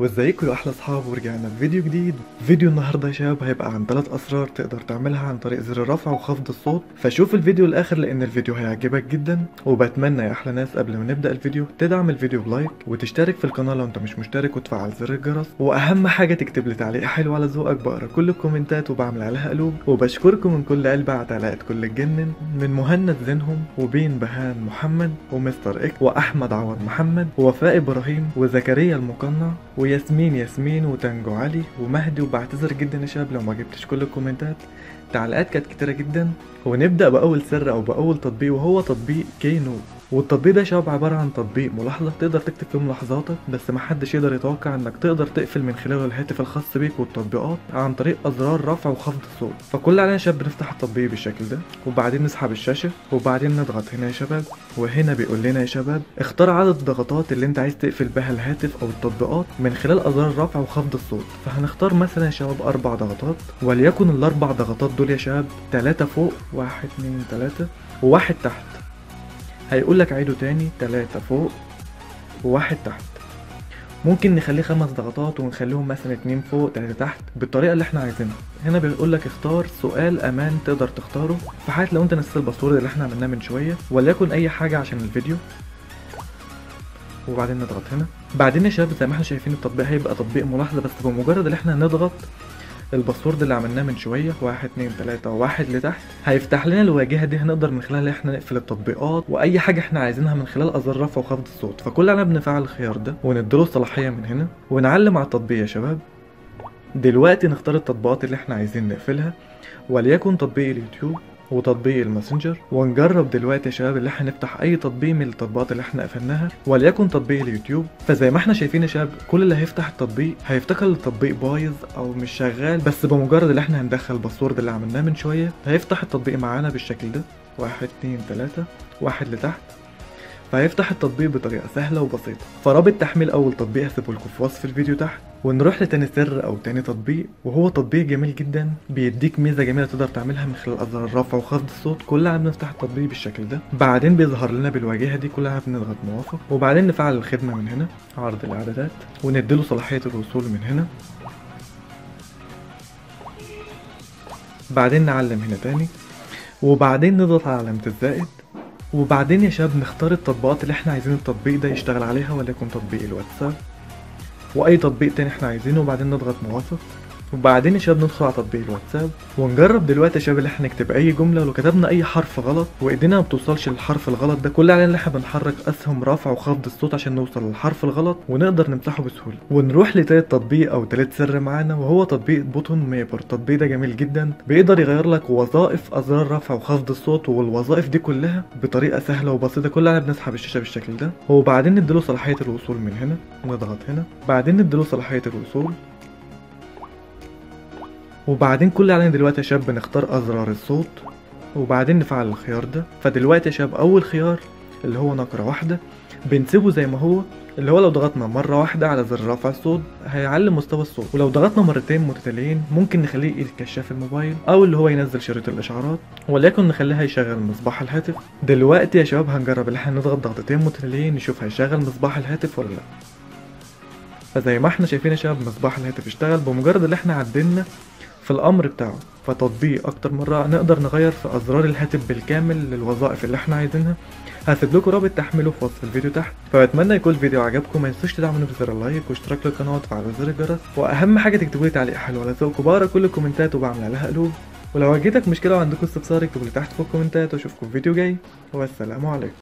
وازيكم يا احلى اصحاب ورجعنا بفيديو جديد فيديو النهارده يا شباب هيبقى عن ثلاث اسرار تقدر تعملها عن طريق زر الرفع وخفض الصوت فشوف الفيديو الاخر لان الفيديو هيعجبك جدا وبتمنى يا احلى ناس قبل ما نبدا الفيديو تدعم الفيديو بلايك وتشترك في القناه لو انت مش مشترك وتفعل زر الجرس واهم حاجه تكتب لي تعليق حلو على ذوقك بقرا كل الكومنتات وبعمل عليها قلوب وبشكركم من كل قلبي على تعليقات كل الجنن من مهند زينهم وبين بهان محمد ومستر اكس واحمد عوض محمد ووفاء ابراهيم وزكريا المقنع وياسمين ياسمين وتانجو علي ومهدي وبعتذر جدا يا شباب لو ما جبتش كل الكومنتات تعليقات كانت كتيرة جدا ونبدأ بأول سر أو بأول تطبيق وهو تطبيق كينو والتطبيق ده يا شباب عبارة عن تطبيق ملاحظة تقدر تكتب فيه ملاحظاتك بس محدش يقدر يتوقع انك تقدر تقفل من خلاله الهاتف الخاص بيك والتطبيقات عن طريق أزرار رفع وخفض الصوت فكل علينا يا شباب بنفتح التطبيق بالشكل ده وبعدين نسحب الشاشة وبعدين نضغط هنا يا شباب وهنا بيقول لنا يا شباب اختار عدد الضغطات اللي انت عايز تقفل بها الهاتف او التطبيقات من خلال ازرار رفع وخفض الصوت فهنختار مثلا يا شباب اربع ضغطات وليكن الاربع ضغطات دول يا شباب تلاتة فوق واحد اتنين تلاتة وواحد تحت هيقول لك عيده تاني تلاتة فوق وواحد تحت ممكن نخليه خمس ضغطات ونخليهم مثلا اتنين فوق تلاتة تحت بالطريقة اللي احنا عايزينها هنا بيقول لك اختار سؤال امان تقدر تختاره في حالة لو انت نسيت الباسورد اللي احنا عملناه من شوية وليكن اي حاجة عشان الفيديو وبعدين نضغط هنا بعدين يا شباب زي ما احنا شايفين التطبيق هيبقى تطبيق ملاحظة بس بمجرد ان احنا نضغط الباسورد اللي عملناه من شوية واحد اتنين تلاتة وواحد لتحت هيفتح لنا الواجهة دي هنقدر من خلالها احنا نقفل التطبيقات وأي حاجة احنا عايزينها من خلال أزرار رفع وخفض الصوت فكل علينا بنفعل الخيار ده ونديله صلاحية من هنا ونعلم على التطبيق يا شباب دلوقتي نختار التطبيقات اللي احنا عايزين نقفلها وليكن تطبيق اليوتيوب وتطبيق الماسنجر ونجرب دلوقتي يا شباب اللي احنا نفتح اي تطبيق من التطبيقات اللي احنا قفلناها وليكن تطبيق اليوتيوب فزي ما احنا شايفين يا شباب كل اللي هيفتح التطبيق هيفتكر التطبيق بايظ او مش شغال بس بمجرد اللي احنا هندخل الباسورد اللي عملناه من شويه هيفتح التطبيق معانا بالشكل ده واحد اتنين تلاتة واحد لتحت فهيفتح التطبيق بطريقة سهلة وبسيطة فرابط تحميل أول تطبيق هسيبه لكم في وصف الفيديو تحت ونروح لتاني سر أو تاني تطبيق وهو تطبيق جميل جدا بيديك ميزة جميلة تقدر تعملها من خلال أزرار الرفع وخفض الصوت كلها بنفتح التطبيق بالشكل ده بعدين بيظهر لنا بالواجهة دي كلها بنضغط موافق وبعدين نفعل الخدمة من هنا عرض الإعدادات ونديله صلاحية الوصول من هنا بعدين نعلم هنا تاني وبعدين نضغط على علامة الزائد وبعدين يا شباب نختار التطبيقات اللي احنا عايزين التطبيق ده يشتغل عليها وليكن تطبيق الواتساب واي تطبيق تاني احنا عايزينه وبعدين نضغط موافق وبعدين يا شباب ندخل على تطبيق الواتساب ونجرب دلوقتي يا شباب اللي احنا نكتب اي جمله لو كتبنا اي حرف غلط وايدينا ما بتوصلش للحرف الغلط ده كل علينا ان احنا بنحرك اسهم رفع وخفض الصوت عشان نوصل للحرف الغلط ونقدر نمسحه بسهوله ونروح لتالت تطبيق او تالت سر معانا وهو تطبيق بوتون ميبر التطبيق ده جميل جدا بيقدر يغير لك وظائف ازرار رفع وخفض الصوت والوظائف دي كلها بطريقه سهله وبسيطه كل علينا بنسحب الشاشه بالشكل ده وبعدين نديله صلاحيه الوصول من هنا نضغط هنا بعدين نديله صلاحيه الوصول وبعدين كل علينا دلوقتي يا شباب بنختار ازرار الصوت وبعدين نفعل الخيار ده فدلوقتي يا شباب اول خيار اللي هو نقرة واحدة بنسيبه زي ما هو اللي هو لو ضغطنا مرة واحدة على زر رفع الصوت هيعلم مستوى الصوت ولو ضغطنا مرتين متتاليين ممكن نخليه يقيد كشاف الموبايل او اللي هو ينزل شريط الاشعارات وليكن نخليها يشغل مصباح الهاتف دلوقتي يا شباب هنجرب اللي احنا نضغط ضغطتين متتاليين نشوف هيشغل مصباح الهاتف ولا لا فزي ما احنا شايفين يا شباب مصباح الهاتف اشتغل بمجرد اللي احنا عدلنا في الامر بتاعه فتطبيق اكتر مره نقدر نغير في ازرار الهاتف بالكامل للوظائف اللي احنا عايزينها هسيب لكم رابط تحميله في وصف الفيديو تحت فبتمنى يكون الفيديو عجبكم ما تنسوش تدعموني بزر اللايك واشتراك للقناه وتفعلوا زر الجرس واهم حاجه تكتبوا لي تعليق حلو على ذوقكم بقرا كل الكومنتات وبعمل عليها قلوب ولو واجهتك مشكله وعندكم استفسار اكتبوا لي تحت في الكومنتات واشوفكم في فيديو جاي والسلام عليكم